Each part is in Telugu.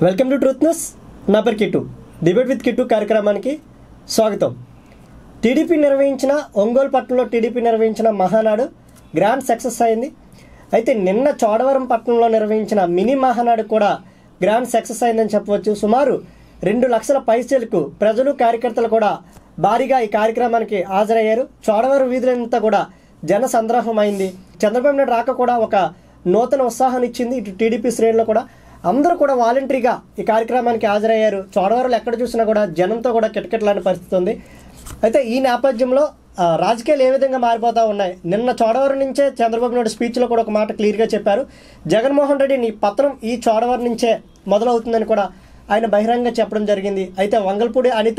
వెల్కమ్ టు ట్రూత్ న్యూస్ నా పేరు కిట్టు డిబేట్ విత్ కిట్టు కార్యక్రమానికి స్వాగతం టీడీపీ నిర్వహించిన ఒంగోలు పట్టణంలో టీడీపీ నిర్వహించిన మహానాడు గ్రాండ్ సక్సెస్ అయింది అయితే నిన్న చోడవరం పట్టణంలో నిర్వహించిన మినీ మహానాడు కూడా గ్రాండ్ సక్సెస్ అయిందని చెప్పవచ్చు సుమారు రెండు లక్షల పైసలకు ప్రజలు కార్యకర్తలు కూడా భారీగా ఈ కార్యక్రమానికి హాజరయ్యారు చోడవరం వీధులంతా కూడా జన సంద్రహం అయింది చంద్రబాబు నాయుడు రాక కూడా ఒక నూతన ఉత్సాహాన్ని ఇచ్చింది ఇటు టీడీపీ శ్రేణులు కూడా అందరూ కూడా వాలంటరీగా ఈ కార్యక్రమానికి హాజరయ్యారు చోడవరంలో ఎక్కడ చూసినా కూడా జనంతో కూడా కిటకిటలాంటి పరిస్థితి ఉంది అయితే ఈ నేపథ్యంలో ఆ, రాజకీయాలు ఏ విధంగా మారిపోతూ ఉన్నాయి నిన్న చోడవరం నుంచే చంద్రబాబు నాయుడు స్పీచ్లో కూడా ఒక మాట క్లియర్గా చెప్పారు జగన్మోహన్ రెడ్డి నీ పత్రం ఈ చోడవరం నుంచే మొదలవుతుందని కూడా ఆయన బహిరంగ చెప్పడం జరిగింది అయితే వంగల్పూడి అనిత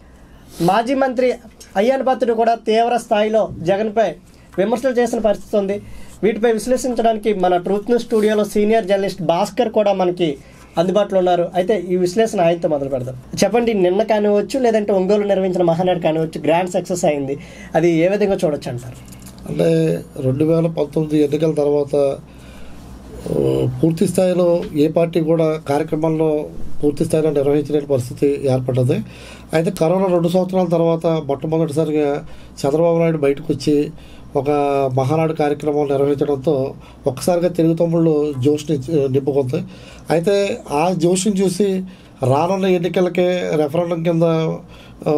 మాజీ మంత్రి అయ్యాన్ పాత్రుడు కూడా తీవ్ర స్థాయిలో జగన్పై విమర్శలు చేసిన పరిస్థితి ఉంది వీటిపై విశ్లేషించడానికి మన ట్రూత్ న్యూస్ స్టూడియోలో సీనియర్ జర్నలిస్ట్ భాస్కర్ కూడా మనకి అందుబాటులో ఉన్నారు అయితే ఈ విశ్లేషణ ఆయనతో మొదలు పెడదాం చెప్పండి నిన్న కానివచ్చు లేదంటే ఒంగోలు నిర్వహించిన మహానాడు కానివచ్చు గ్రాండ్ సక్సెస్ అయింది అది ఏ విధంగా చూడొచ్చు అంటారు అంటే రెండు వేల పంతొమ్మిది ఎన్నికల తర్వాత ఆ, పూర్తి స్థాయిలో ఏ పార్టీ కూడా కార్యక్రమాల్లో పూర్తి స్థాయిలో నిర్వహించలేని పరిస్థితి ఏర్పడ్డది అయితే కరోనా రెండు సంవత్సరాల తర్వాత మొట్టమొదటిసారిగా చంద్రబాబు నాయుడు బయటకు వచ్చి ఒక మహానాడు కార్యక్రమం నిర్వహించడంతో ఒక్కసారిగా తెలుగు తమ్ముళ్ళు జోష్ని ఆ, నింపుకుంది అయితే ఆ జోష్ని చూసి రానున్న ఎన్నికలకే రెఫరెండం కింద ఆ,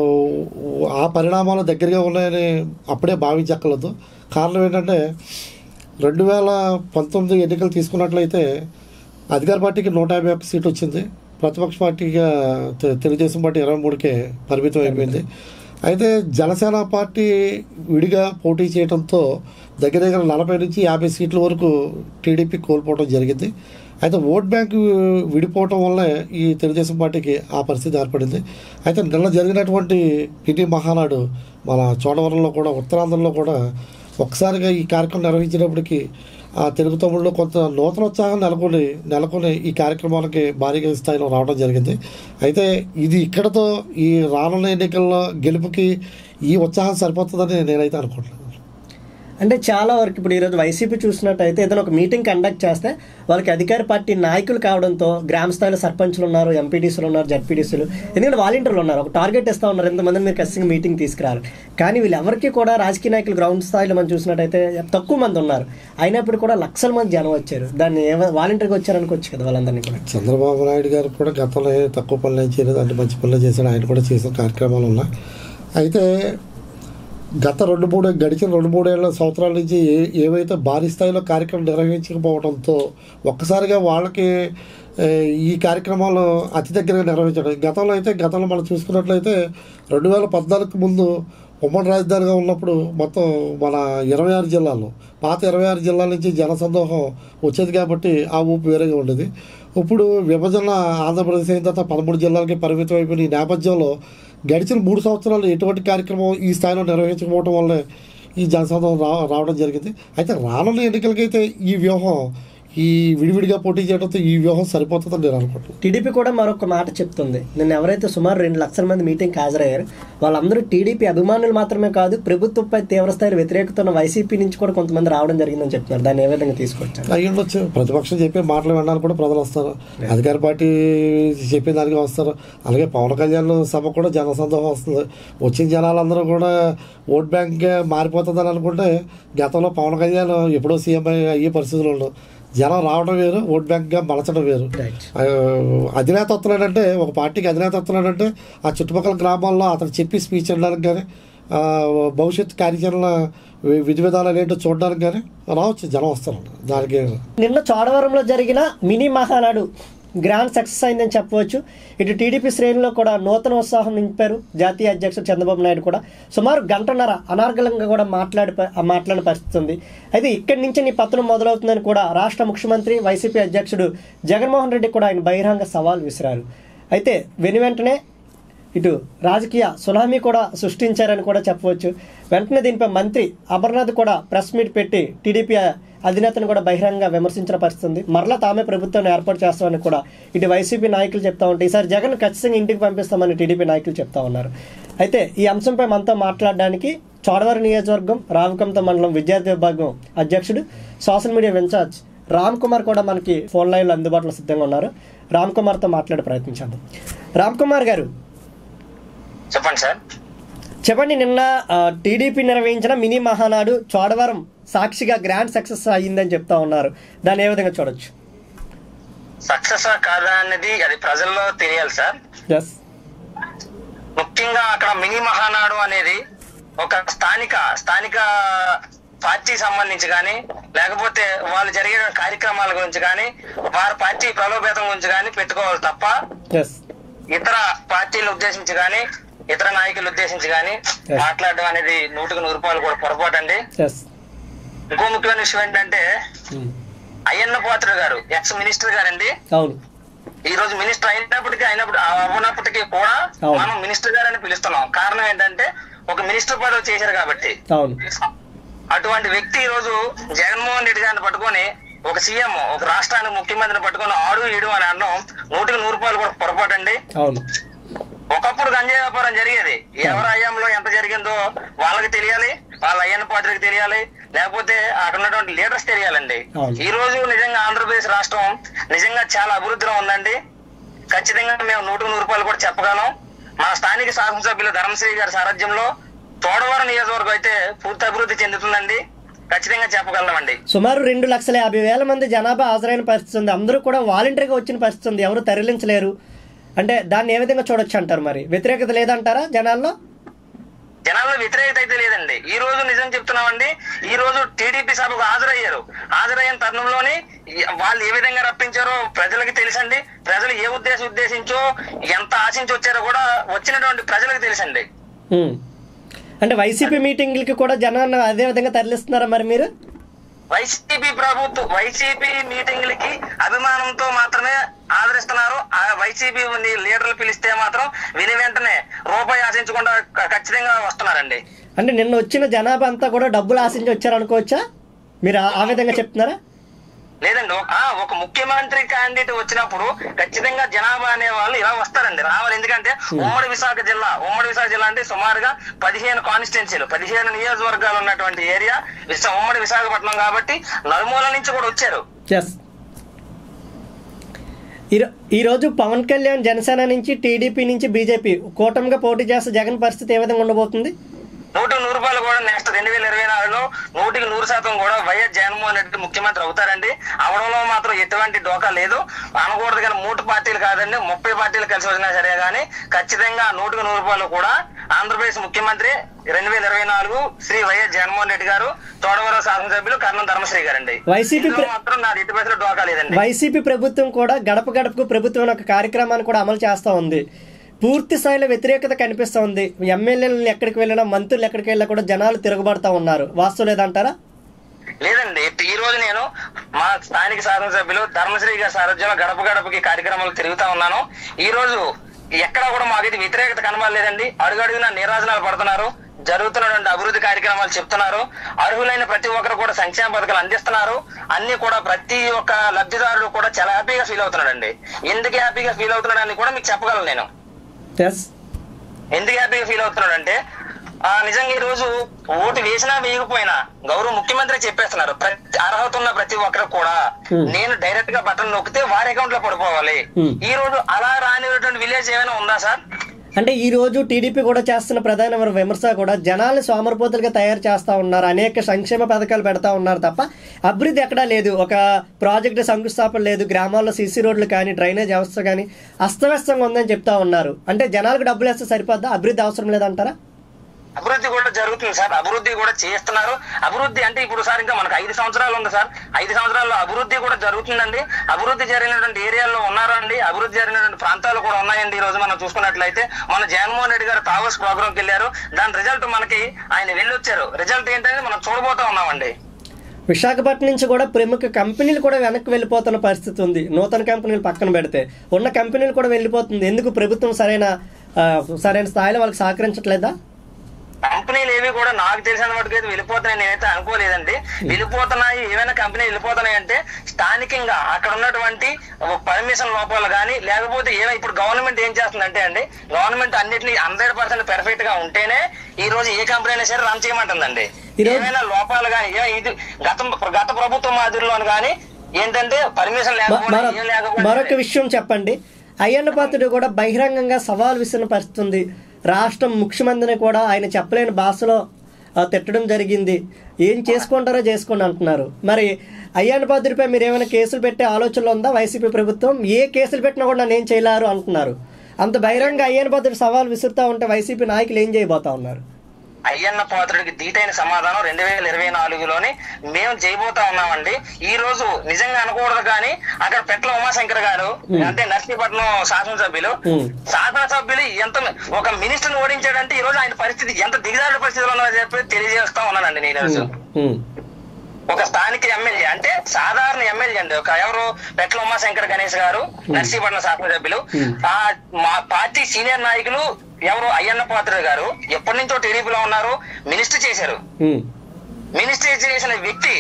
ఆ పరిణామాలు దగ్గరగా ఉన్నాయని అప్పుడే భావించక్కర్లేదు కారణం ఏంటంటే రెండు వేల పంతొమ్మిది ఎన్నికలు తీసుకున్నట్లయితే అధికార పార్టీకి నూట యాభై ఒక్క సీట్ వచ్చింది ప్రతిపక్ష పార్టీగా తె- తెలుగుదేశం పార్టీ ఇరవై మూడుకే పరిమితం అయిపోయింది అయితే జనసేన పార్టీ విడిగా పోటీ చేయడంతో దగ్గర దగ్గర నలభై నుంచి యాభై సీట్ల వరకు టీడీపీ కోల్పోవడం జరిగింది అయితే ఓట్ బ్యాంక్ విడిపోవటం వల్ల ఈ తెలుగుదేశం పార్టీకి ఆ పరిస్థితి ఏర్పడింది అయితే నిన్న జరిగినటువంటి పిటి మహానాడు మన చోడవరంలో కూడా ఉత్తరాంధ్రలో కూడా ఒక్కసారిగా ఈ కార్యక్రమం నిర్వహించినప్పటికీ ఆ తెలుగు తమ్ముళ్ళు కొంత నూతన ఉత్సాహం నెలకొని నెలకొని ఈ కార్యక్రమానికి భారీగా స్థాయిలో రావడం జరిగింది అయితే ఇది ఇక్కడతో ఈ రానున్న ఎన్నికల్లో గెలుపుకి ఈ ఉత్సాహం సరిపోతుందని నేనైతే అనుకుంటున్నాను అంటే చాలా వరకు ఇప్పుడు ఈరోజు వైసీపీ చూసినట్టయితే ఏదైనా ఒక మీటింగ్ కండక్ట్ చేస్తే వాళ్ళకి అధికార పార్టీ నాయకులు కావడంతో గ్రామ స్థాయిలో సర్పంచ్లు ఉన్నారు ఎంపీటీసీలు ఉన్నారు జడ్పీటీసీలు ఎందుకంటే వాలంటీర్లు ఉన్నారు ఒక టార్గెట్ ఇస్తా ఉన్నారు ఎంతమంది మీరు ఖచ్చితంగా మీటింగ్ తీసుకురారు కానీ వీళ్ళెవరికి కూడా రాజకీయ నాయకులు గ్రౌండ్ స్థాయిలో మనం చూసినట్టయితే తక్కువ మంది ఉన్నారు అయినప్పుడు కూడా లక్షల మంది జనం వచ్చారు దాన్ని ఏమ- వాలంటీర్గా వచ్చారనుకోవచ్చు కదా వాళ్ళందరినీ కూడా చంద్రబాబు నాయుడు గారు కూడా గతంలో ఏ తక్కువ పనులు ఏం చేయలేదు అంటే మంచి పనులు చేశాడు ఆయన కూడా చేసిన కార్యక్రమాలు ఉన్నాయి అయితే గత రెండు మూడు గడిచిన రెండు మూడేళ్ల సంవత్సరాల నుంచి ఏ ఏవైతే భారీ స్థాయిలో కార్యక్రమం నిర్వహించకపోవడంతో ఒక్కసారిగా వాళ్ళకి ఏ, ఈ కార్యక్రమాలు అతి దగ్గరగా నిర్వహించడం గతంలో అయితే గతంలో మనం చూసుకున్నట్లయితే రెండు వేల పద్నాలుగు ముందు ఉమ్మడి రాజధానిగా ఉన్నప్పుడు మొత్తం మన ఇరవై ఆరు జిల్లాలు పాత ఇరవై ఆరు జిల్లాల నుంచి జనసందోహం వచ్చేది కాబట్టి ఆ ఊపు వేరేగా ఉండేది ఇప్పుడు విభజన ఆంధ్రప్రదేశ్ అయిన తర్వాత పదమూడు జిల్లాలకి పరిమితం అయిపోయిన ఈ నేపథ్యంలో గడిచిన మూడు సంవత్సరాలు ఎటువంటి కార్యక్రమం ఈ స్థాయిలో నిర్వహించకపోవడం వల్ల ఈ జనసందోహం రా రావడం జరిగింది అయితే రానున్న ఎన్నికలకైతే ఈ వ్యూహం ఈ విడివిడిగా పోటీ చేయడంతో ఈ వ్యూహం సరిపోతుందని నేను అనుకుంటున్నాను టీడీపీ కూడా మరొక మాట చెప్తుంది నిన్న ఎవరైతే సుమారు రెండు లక్షల మంది మీటింగ్కి హాజరయ్యారు వాళ్ళందరూ టీడీపీ అభిమానులు మాత్రమే కాదు ప్రభుత్వంపై తీవ్ర స్థాయిలో వ్యతిరేకత వైసీపీ నుంచి కూడా కొంతమంది రావడం జరిగిందని చెప్తున్నారు దాన్ని ఏ విధంగా తీసుకొచ్చారు అయ్యి ఉండొచ్చు ప్రతిపక్షం చెప్పే మాటలు వినడానికి కూడా ప్రజలు వస్తారు అధికార పార్టీ చెప్పే దానికి వస్తారు అలాగే పవన్ కళ్యాణ్ సభ కూడా జన సందోహం వస్తుంది వచ్చిన జనాలందరూ కూడా ఓట్ బ్యాంక్గా మారిపోతుందని అనుకుంటే గతంలో పవన్ కళ్యాణ్ ఎప్పుడో సీఎం అయ్యే పరిస్థితులు ఉండవు జనం రావడం వేరు ఓట్ బ్యాంక్గా మలచడం వేరు రైట్ ఆ, అధినేత వస్తున్నాడంటే ఒక పార్టీకి అధినేత వస్తున్నాడంటే ఆ చుట్టుపక్కల గ్రామాల్లో అతను చెప్పి స్పీచ్ ఇవ్వడానికి కానీ ఆ, భవిష్యత్ కార్యాచరణ వి- విధి విధానాలు ఏంటో చూడడానికి కానీ రావచ్చు జనం వస్తారు దానికి నిన్న చోడవరంలో జరిగిన మినీ మహానాడు గ్రాండ్ సక్సెస్ అయిందని చెప్పవచ్చు ఇటు టీడీపీ శ్రేణిలో కూడా నూతన ఉత్సాహం నింపారు జాతీయ అధ్యక్షుడు చంద్రబాబు నాయుడు కూడా సుమారు గంటన్నర అనార్గళంగా కూడా మాట్లాడి మాట్లాడిన పరిస్థితి ఉంది అయితే ఇక్కడి నుంచి నీ పత్రం మొదలవుతుందని కూడా రాష్ట్ర ముఖ్యమంత్రి వైసీపీ అధ్యక్షుడు జగన్మోహన్ రెడ్డి కూడా ఆయన బహిరంగ సవాల్ విసిరారు అయితే వెను వెంటనే ఇటు రాజకీయ సునామీ కూడా సృష్టించారని కూడా చెప్పవచ్చు వెంటనే దీనిపై మంత్రి అమర్నాథ్ కూడా ప్రెస్ మీట్ పెట్టి టీడీపీ అధినేతను కూడా బహిరంగ విమర్శించిన పరిస్థితి ఉంది మరలా తామే ప్రభుత్వాన్ని ఏర్పాటు చేస్తామని కూడా ఇటు వైసీపీ నాయకులు చెప్తా ఉంటే ఈసారి జగన్ ఖచ్చితంగా ఇంటికి పంపిస్తామని టీడీపీ నాయకులు చెప్తా ఉన్నారు అయితే ఈ అంశంపై మనతో మాట్లాడడానికి చోడవరం నియోజకవర్గం రామకంత మండలం విద్యార్థి విభాగం అధ్యక్షుడు social media incharge Ram Kumar కూడా మనకి ఫోన్ లైన్లో అందుబాటులో సిద్ధంగా ఉన్నారు రామ్ కుమార్తో మాట్లాడే ప్రయత్నించాము రామ్ కుమార్ గారు చెప్పండి సార్ చెప్పండి నిన్న ఆ, టీడీపీ నిర్వహించిన మినీ మహానాడు చోడవరం సాక్షిగా గ్రాండ్ సక్సెస్ అయ్యిందని చెప్తా ఉన్నారు దాన్ని ఏ విధంగా చూడొచ్చు సక్సెస్ కాదా అనేది అది ప్రజల్లో తెలియాలి సార్ ఎస్ ముఖ్యంగా అక్కడ మినీ మహానాడు అనేది ఒక స్థానిక స్థానిక పార్టీ సంబంధించి కానీ లేకపోతే వాళ్ళు జరిగే కార్యక్రమాల గురించి కానీ వారి పార్టీ ప్రలోభేతం గురించి కానీ పెట్టుకోవాలి తప్ప ఎస్ ఇతర పార్టీలను ఉద్దేశించి కానీ ఇతర నాయకులు ఉద్దేశించి కానీ Yes. మాట్లాడడం అనేది నూటికి నూరు రూపాయలు కూడా పొరపాటు అండి ఎస్ ఇంకో ముఖ్యమైన విషయం ఏంటంటే అయ్యన్న పాత్రుడు గారు ఎక్స్ మినిస్టర్ గారండి అవును ఈ రోజు మినిస్టర్ అయినప్పటికీ అయినప్పుడు అవునప్పటికీ కూడా అవును. మనం మినిస్టర్ గారని పిలుస్తున్నాం కారణం ఏంటంటే ఒక మినిస్టర్ పదవి చేశారు కాబట్టి అవును అటువంటి వ్యక్తి ఈ రోజు జగన్మోహన్ రెడ్డి గారిని పట్టుకొని ఒక సీఎం ఒక రాష్ట్రానికి ముఖ్యమంత్రిని పట్టుకొని ఆడు ఈడు అని అనడం నూటికి నూరు రూపాయలు కూడా పొరపాటు అండి అవును ఒకప్పుడు గంజాయి వ్యాపారం జరిగేది ఎవరి అయ్యంలో ఎంత జరిగిందో వాళ్ళకి తెలియాలి వాళ్ళ అయ్యన్న పాత్రకి తెలియాలి లేకపోతే అక్కడ ఉన్నటువంటి లీడర్స్ తెలియాలండి అవును. ఈ రోజు నిజంగా ఆంధ్రప్రదేశ్ రాష్ట్రం నిజంగా చాలా అభివృద్ధిలో ఉందండి ఖచ్చితంగా మేము నూటికి నూరు రూపాయలు కూడా చెప్పగలం మా స్థానిక శాసనసభ్యులు ధర్మశ్రీ గారి సారథ్యంలో తోడవరం నియోజకవర్గం అయితే పూర్తి అభివృద్ధి చెందుతుందండి ఖచ్చితంగా చెప్పగలమండి సుమారు రెండు లక్షల యాభై వేల మంది జనాభా హాజరైన పరిస్థితి ఉంది అందరూ కూడా వాలంటరీగా వచ్చిన పరిస్థితి ఉంది ఎవరు తరలించలేరు అంటే దాన్ని ఏ విధంగా చూడొచ్చు అంటారు మరి వ్యతిరేకత లేదంటారా జనాల్లో జనాల్లో వ్యతిరేకత అయితే లేదండి ఈ రోజు నిజం చెప్తున్నామండి ఈ రోజు టీడీపీ సభకు హాజరయ్యారు హాజరయ్యిన తరుణంలోని ఈ- వాళ్ళు ఏ విధంగా రప్పించారో ప్రజలకి తెలుసండి ప్రజలు ఏ ఉద్దేశం ఉద్దేశించో ఎంత ఆశించి వచ్చారో కూడా వచ్చినటువంటి ప్రజలకు తెలుసండి ఉమ్. అంటే వైసీపీ మీటింగ్లకి కూడా జనాన్ని అదే విధంగా తరలిస్తున్నారా మరి మీరు వైసీపీ ప్రభుత్వం వైసీపీ మీటింగ్లకి అభిమానంతో మాత్రమే ఆదరిస్తున్నారు ఆ వైసీపీ లీడర్లు పిలిస్తే మాత్రం విని వెంటనే రూపాయి ఆశించకుండా క- ఖచ్చితంగా వస్తున్నారండి అంటే నిన్న వచ్చిన జనాభా అంతా కూడా డబ్బులు ఆశించి వచ్చారు అనుకోవచ్చా మీరు ఆ- ఆ విధంగా చెప్తున్నారా లేదండి ఒక- ఆ, ఒక ముఖ్యమంత్రి క్యాండిడేట్ వచ్చినప్పుడు ఖచ్చితంగా జనాభా అనే వాళ్ళు ఇలా వస్తారండి రావాలి ఎందుకంటే ఉమ్మడి విశాఖ జిల్లా ఉమ్మడి విశాఖ జిల్లా అంటే సుమారుగా పదిహేను కాన్స్టిట్యున్సీలు పదిహేను నియోజకవర్గాలు ఉన్నటువంటి ఏరియా విశా- ఉమ్మడి విశాఖపట్నం కాబట్టి నలుమూల నుంచి కూడా వచ్చారు ఎస్ ఈరో- ఈరోజు పవన్ కళ్యాణ్ జనసేన నుంచి టీడీపీ నుంచి బీజేపీ కూటమిగా పోటీ చేస్తే జగన్ పరిస్థితి ఏ విధంగా ఉండబోతుంది నూటికి నూరు రూపాయలు కూడా నెక్స్ట్ రెండు వేల ఇరవై నాలుగులో నూటికి నూరు శాతం కూడా వైఎస్ జగన్మోహన్ రెడ్డి ముఖ్యమంత్రి అవుతారండి అవడంలో మాత్రం ఎటువంటి డోకా లేదు అనకూడదు కానీ మూడు పార్టీలు కాదండి ముప్పై పార్టీలు కలిసి వచ్చినా సరే కానీ ఖచ్చితంగా నూటికి నూరు రూపాయలు కూడా ఆంధ్రప్రదేశ్ ముఖ్యమంత్రి రెండు వేల ఇరవై నాలుగు శ్రీ వైఎస్ జగన్మోహన్ రెడ్డి గారు తోడవరం శాసనసభ్యులు కర్ణం ధర్మశ్రీ గారండి వైసీపీ ఇందులో ప్ర- మాత్రం నా ఎట్టి పైసలు డోకా లేదండి వైసీపీ ప్రభుత్వం కూడా గడప గడపకు ప్రభుత్వం అనే ఒక కార్యక్రమాన్ని కూడా అమలు చేస్తూ ఉంది పూర్తి స్థాయిలో వ్యతిరేకత కనిపిస్తూ ఉంది ఎమ్మెల్యేలు ఎక్కడికి వెళ్ళినా మంత్రులు ఎక్కడికి వెళ్ళినా కూడా జనాలు తిరగబడతా ఉన్నారు వాస్తవం లేదంటారా లేదండి ఈ రోజు నేను మా స్థానిక శాసనసభ్యులు ధర్మశ్రీ గారి సారథ్యంలో గడప గడపకి కార్యక్రమాలు తిరుగుతా ఉన్నాను ఈ రోజు ఎక్కడా కూడా మాకైతే వ్యతిరేకత కనబడలేదండి అడుగడుగున నీరాజనాలు పడుతున్నారు జరుగుతున్నటువంటి అభివృద్ధి కార్యక్రమాలు చెప్తున్నారు అర్హులైన ప్రతి ఒక్కరు కూడా సంక్షేమ పథకాలు అందిస్తున్నారు అన్ని కూడా ప్రతి ఒక్క లబ్ధిదారుడు కూడా చాలా హ్యాపీగా ఫీల్ అవుతున్నాడండి ఎందుకు హ్యాపీగా ఫీల్ అవుతున్నాడని కూడా మీకు చెప్పగలను నేను ఎస్ ఎందుకు హ్యాపీగా ఫీల్ అవుతున్నాడంటే ఆ నిజంగా ఈ రోజు ఓటు వేసినా వేయకపోయినా గౌరవ ముఖ్యమంత్రి చెప్పేస్తున్నారు ప్రతి అర్హత ఉన్న ప్రతి ఒక్కరు కూడా Hmm. నేను డైరెక్ట్ గా బటన్ నొక్కితే వారి అకౌంట్ లో పడిపోవాలి Hmm. ఈ రోజు అలా రానిటువంటి విలేజ్ ఏమైనా ఉందా సార్ అంటే ఈ రోజు టీడీపీ కూడా చేస్తున్న ప్రధాన విమర్శ కూడా జనాల్ని సోమరపోతులుగా తయారు చేస్తా ఉన్నారు అనేక సంక్షేమ పథకాలు పెడతా ఉన్నారు తప్ప అభివృద్ధి ఎక్కడా లేదు ఒక ప్రాజెక్టు శంకుస్థాపన లేదు గ్రామాల్లో సీసీ రోడ్లు కానీ డ్రైనేజ్ వ్యవస్థ కానీ అస్తవ్యస్తంగా ఉందని చెప్తా ఉన్నారు అంటే జనాలకు డబ్బులు వేస్తే సరిపోద్దా అభివృద్ధి అవసరం లేదంటారా అభివృద్ధి కూడా జరుగుతుంది సార్ అభివృద్ధి కూడా చేస్తున్నారు అభివృద్ధి అంటే ఇప్పుడు సార్ ఇంకా మనకు ఐదు సంవత్సరాలు ఉంది సార్ ఐదు సంవత్సరాల్లో అభివృద్ధి కూడా జరుగుతుందండి అభివృద్ధి జరిగినటువంటి ఏరియాల్లో ఉన్నారండి అభివృద్ధి జరిగినటువంటి ప్రాంతాలు కూడా ఉన్నాయండి ఈ రోజు మనం చూసుకున్నట్లయితే మన జగన్మోహన్ రెడ్డి గారు టావర్స్ ప్రోగ్రామ్కి వెళ్ళారు దాని రిజల్ట్ మనకి ఆయన వెళ్ళొచ్చారు రిజల్ట్ ఏంటనేది మనం చూడబోతా ఉన్నామండి విశాఖపట్నం నుంచి కూడా ప్రముఖ కంపెనీలు కూడా వెనక్కి వెళ్ళిపోతున్న పరిస్థితి ఉంది నూతన కంపెనీలు పక్కన పెడితే ఉన్న కంపెనీలు కూడా వెళ్ళిపోతుంది ఎందుకు ప్రభుత్వం సరైన ఆ, సరైన స్థాయిలో వాళ్ళకి సహకరించట్లేదా కంపెనీలు ఏవి కూడా నాకు తెలిసిన వాటికి అయితే వెళ్ళిపోతున్నాయి నేనైతే అనుకోలేదండి వెళ్ళిపోతున్నాయి ఏమైనా కంపెనీ వెళ్ళిపోతున్నాయి అంటే స్థానికంగా అక్కడ ఉన్నటువంటి పర్మిషన్ లోపాలు కానీ లేకపోతే ఏమైనా ఇప్పుడు గవర్నమెంట్ ఏం చేస్తుందంటే అండి గవర్నమెంట్ అన్నిటిని హండ్రెడ్ పర్సెంట్ పెర్ఫెక్ట్ గా ఉంటేనే ఈ రోజు ఏ కంపెనీ అయినా సరే రన్ చేయమంటుందండి ఈరోజు- ఏమైనా లోపాలు కానీ ఇది గత గత ప్రభుత్వం మాదిరిలోను కానీ ఏంటంటే పర్మిషన్ మ- లేకపోతే మరొ- ఏం లేకపోతే మరొక విషయం చెప్పండి అయ్యన్న పాత్రుడు కూడా బహిరంగంగా సవాల్ విసిన పరిస్థితుంది రాష్ట్రం ముఖ్యమంత్రిని కూడా ఆయన చెప్పలేని భాషలో ఆ, తిట్టడం జరిగింది ఏం చేసుకుంటారో చేసుకోండి అంటున్నారు మరి అయ్యన్న పాత్రుడిపై మీరు ఏమైనా కేసులు పెట్టే ఆలోచనలో ఉందా వైసీపీ ప్రభుత్వం ఏ కేసులు పెట్టినా కూడా నన్ను ఏం చేయలేరు అంటున్నారు అంత బహిరంగ అయ్యన్న పాత్రుడు సవాల్ విసురుతా ఉంటే వైసీపీ నాయకులు ఏం చేయబోతా ఉన్నారు అయ్యన్న పాత్రుడికి దీటైన సమాధానం రెండు వేల ఇరవై నాలుగులోని మేము చేయబోతా ఉన్నామండి ఈ రోజు నిజంగా అనకూడదు కానీ అక్కడ పెట్ల ఉమాశంకర్ గారు అంటే నర్సీపట్నం శాసనసభ్యులు Hmm. శాసనసభ్యులు ఎంత ఒక మినిస్టర్ ఓడించాడంటే ఈ రోజు ఆయన పరిస్థితి ఎంత దిగజారుడు పరిస్థితిలో ఉన్నదో చెప్పి తెలియజేస్తా ఉన్నానండి నేను ఈ రోజు ఉమ్, ఒక స్థానిక ఎమ్మెల్యే అంటే సాధారణ ఎమ్మెల్యే అండి ఒక ఎవరు పెట్ల ఉమాశంకర్ గణేష్ గారు నర్సీపట్నం శాసనసభ్యులు ఆ మా పార్టీ సీనియర్ నాయకులు ఎవరు అయ్యన్న పాత్ర గారు ఎప్పటి నుంచో టీడీపీలో ఉన్నారు మినిస్టర్ చేశారు ఉమ్, మినిస్టర్ చేసిన వ్యక్తి